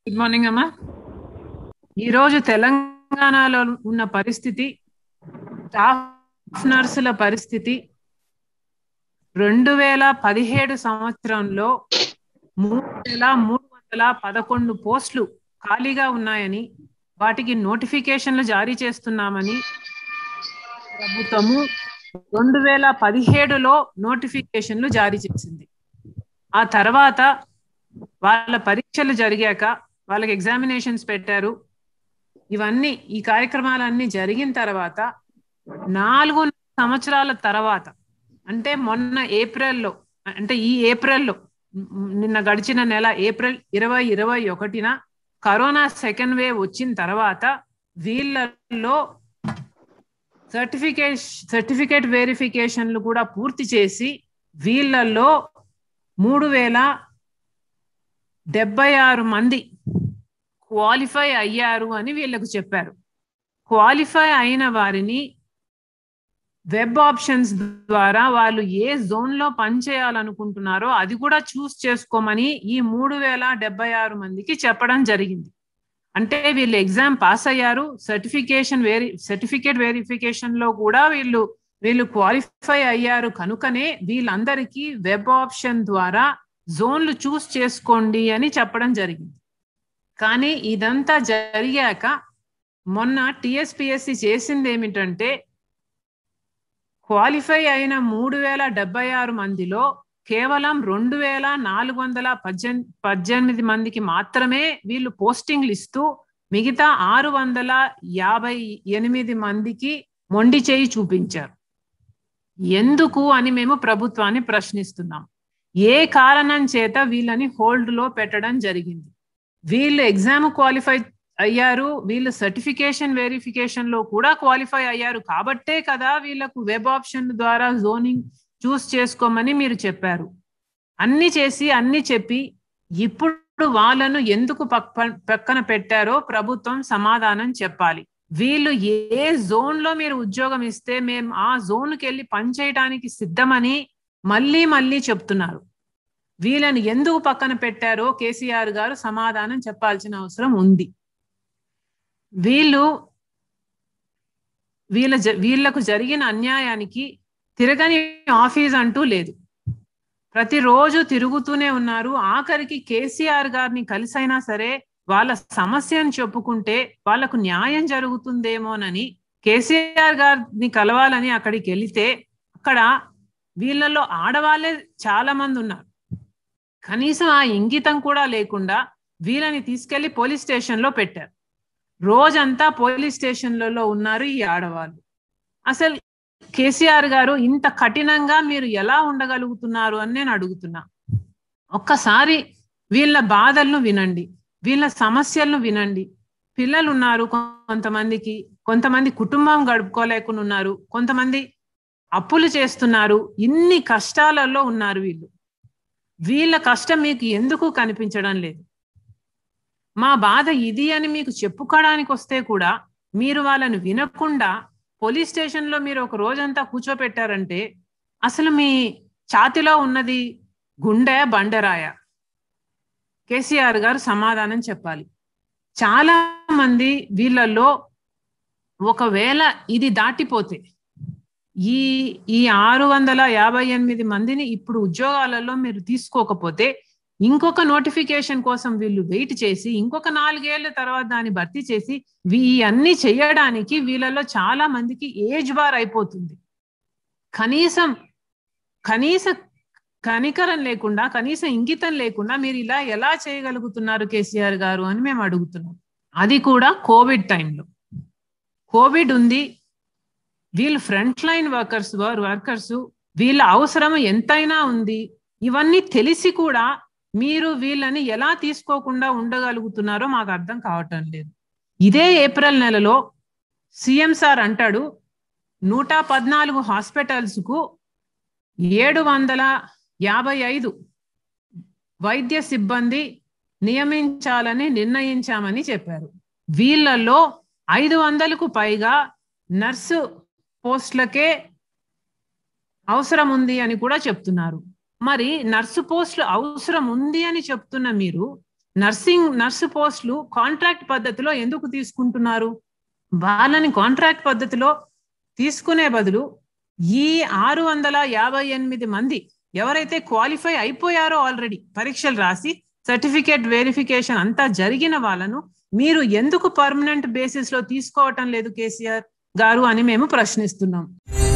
good morning అమ్మా ఈరోజు తెలంగాణలో ఉన్న పరిస్థితి స్టాఫ్ నర్సుల పరిస్థితి రెండు వేల పదిహేడు సంవత్సరంలో మూడు వేల మూడు వందల పదకొండు పోస్టులు ఖాళీగా ఉన్నాయని వాటికి నోటిఫికేషన్లు జారీ చేస్తున్నామని ప్రభుత్వము రెండు వేల పదిహేడులో నోటిఫికేషన్లు జారీ చేసింది ఆ తర్వాత వాళ్ళ పరీక్షలు జరిగాక వాళ్ళకి ఎగ్జామినేషన్స్ పెట్టారు ఇవన్నీ ఈ కార్యక్రమాలన్నీ జరిగిన తర్వాత నాలుగు సంవత్సరాల తర్వాత అంటే మొన్న ఏప్రిల్లో అంటే ఈ ఏప్రిల్లో నిన్న గడిచిన నెల ఏప్రిల్ ఇరవై ఇరవై ఒకటిన కరోనా సెకండ్ వేవ్ వచ్చిన తర్వాత వీళ్ళల్లో సర్టిఫికేట్ సర్టిఫికేట్ వెరిఫికేషన్లు కూడా పూర్తి చేసి వీళ్ళల్లో మూడు వేల డెబ్బై ఆరు మంది క్వాలిఫై అయ్యారు అని వీళ్ళకు చెప్పారు క్వాలిఫై అయిన వారిని వెబ్ ఆప్షన్స్ ద్వారా వాళ్ళు ఏ జోన్లో పనిచేయాలనుకుంటున్నారో అది కూడా చూస్ చేసుకోమని ఈ మూడు వేల డెబ్బై ఆరు మందికి చెప్పడం జరిగింది అంటే వీళ్ళు ఎగ్జామ్ పాస్ అయ్యారు సర్టిఫికేషన్ వేరి సర్టిఫికేట్ వెరిఫికేషన్ లో కూడా వీళ్ళు వీళ్ళు క్వాలిఫై అయ్యారు కనుకనే వీళ్ళందరికీ వెబ్ ఆప్షన్ ద్వారా జోన్లు చూస్ చేసుకోండి అని చెప్పడం జరిగింది కానీ ఇదంతా జరిగాక మొన్న టిఎస్పిఎస్సి చేసింది ఏమిటంటే క్వాలిఫై అయిన మూడు వేల డెబ్బై ఆరు మందిలో కేవలం రెండు వేల నాలుగు వందల పద్దెన్ పద్దెనిమిది మందికి మాత్రమే వీళ్ళు పోస్టింగ్లు ఇస్తూ మిగతా ఆరు వందల యాభై ఎనిమిది మందికి మొండి చేయి చూపించారు ఎందుకు అని మేము ప్రభుత్వాన్ని ప్రశ్నిస్తున్నాం ఏ కారణం చేత వీళ్ళని హోల్డ్ లో పెట్టడం జరిగింది వీళ్ళు ఎగ్జామ్ క్వాలిఫై అయ్యారు వీళ్ళు సర్టిఫికేషన్ వెరిఫికేషన్ లో కూడా క్వాలిఫై అయ్యారు కాబట్టే కదా వీళ్ళకు వెబ్ ఆప్షన్ ద్వారా జోనింగ్ చూస్ చేసుకోమని మీరు చెప్పారు అన్ని చేసి అన్ని చెప్పి ఇప్పుడు వాళ్ళను ఎందుకు పక్క పక్కన పెట్టారో ప్రభుత్వం సమాధానం చెప్పాలి వీళ్ళు ఏ జోన్ లో మీరు ఉద్యోగం ఇస్తే మేము ఆ జోన్కి వెళ్ళి పనిచేయడానికి సిద్ధమని మళ్ళీ మళ్ళీ చెప్తున్నారు వీళ్ళని ఎందుకు పక్కన పెట్టారో కేసీఆర్ గారు సమాధానం చెప్పాల్సిన అవసరం ఉంది వీళ్ళు వీళ్ళ వీళ్లకు జరిగిన అన్యాయానికి తిరగని ఆఫీస్ అంటూ లేదు ప్రతిరోజు తిరుగుతూనే ఉన్నారు ఆఖరికి కేసీఆర్ గారిని కలిసైనా సరే వాళ్ళ సమస్యను చెప్పుకుంటే వాళ్ళకు న్యాయం జరుగుతుందేమోనని కేసీఆర్ గారిని కలవాలని అక్కడికి వెళితే అక్కడ వీళ్ళలో ఆడవాళ్ళే చాలా మంది ఉన్నారు కనీసం ఆ ఇంగితం కూడా లేకుండా వీళ్ళని తీసుకెళ్లి పోలీస్ స్టేషన్లో పెట్టారు రోజంతా పోలీస్ స్టేషన్లలో ఉన్నారు ఈ ఆడవాళ్ళు అసలు కేసీఆర్ గారు ఇంత కఠినంగా మీరు ఎలా ఉండగలుగుతున్నారు అని నేను అడుగుతున్నా ఒక్కసారి వీళ్ళ బాధలను వినండి వీళ్ళ సమస్యలను వినండి పిల్లలు ఉన్నారు కొంతమందికి కొంతమంది కుటుంబం గడుపుకోలేకుండా ఉన్నారు కొంతమంది అప్పులు చేస్తున్నారు ఇన్ని కష్టాలలో ఉన్నారు వీళ్ళు వీళ్ళ కష్టం మీకు ఎందుకు కనిపించడం లేదు మా బాధ ఇది అని మీకు చెప్పుకోవడానికి వస్తే కూడా మీరు వాళ్ళని వినకుండా పోలీస్ స్టేషన్లో మీరు ఒక రోజంతా కూర్చోపెట్టారంటే అసలు మీ ఛాతిలో ఉన్నది గుండె బండరాయ కేసీఆర్ గారు సమాధానం చెప్పాలి చాలా మంది వీళ్ళల్లో ఒకవేళ ఇది దాటిపోతే ఈ ఈ ఆరు వందల యాభై ఎనిమిది మందిని ఇప్పుడు ఉద్యోగాలలో మీరు తీసుకోకపోతే ఇంకొక నోటిఫికేషన్ కోసం వీళ్ళు వెయిట్ చేసి ఇంకొక నాలుగేళ్ల తర్వాత దాన్ని భర్తీ చేసి ఈ అన్ని చేయడానికి వీళ్ళలో చాలా మందికి ఏజ్ బార్ అయిపోతుంది కనీసం కనీస కనికరం లేకుండా కనీసం ఇంగితం లేకుండా మీరు ఇలా ఎలా చేయగలుగుతున్నారు కేసీఆర్ గారు అని మేము అడుగుతున్నాం అది కూడా కోవిడ్ టైంలో కోవిడ్ ఉంది వీళ్ళు ఫ్రంట్ లైన్ వర్కర్స్ వర్కర్స్ వీళ్ళ అవసరం ఎంతైనా ఉంది ఇవన్నీ తెలిసి కూడా మీరు వీళ్ళని ఎలా తీసుకోకుండా ఉండగలుగుతున్నారో మాకు అర్థం కావటం లేదు ఇదే ఏప్రిల్ నెలలో సీఎం సార్ అంటాడు నూట పద్నాలుగు హాస్పిటల్స్కు ఏడు వందల యాభై ఐదు వైద్య సిబ్బంది నియమించాలని నిర్ణయించామని చెప్పారు వీళ్ళల్లో ఐదు వందలకు పైగా నర్సు పోస్టులకే అవసరం ఉంది అని కూడా చెప్తున్నారు మరి నర్సు పోస్టులు అవసరం ఉంది అని చెప్తున్న మీరు నర్సింగ్ నర్సు పోస్టులు కాంట్రాక్ట్ పద్ధతిలో ఎందుకు తీసుకుంటున్నారు వాళ్ళని కాంట్రాక్ట్ పద్ధతిలో తీసుకునే బదులు ఈ ఆరు వందల యాభై ఎనిమిది మంది ఎవరైతే క్వాలిఫై అయిపోయారో ఆల్రెడీ పరీక్షలు రాసి సర్టిఫికేట్ వెరిఫికేషన్ అంతా జరిగిన వాళ్ళను మీరు ఎందుకు పర్మనెంట్ బేసిస్ లో తీసుకోవటం లేదు కేసీఆర్ గారు అని మేము ప్రశ్నిస్తున్నాం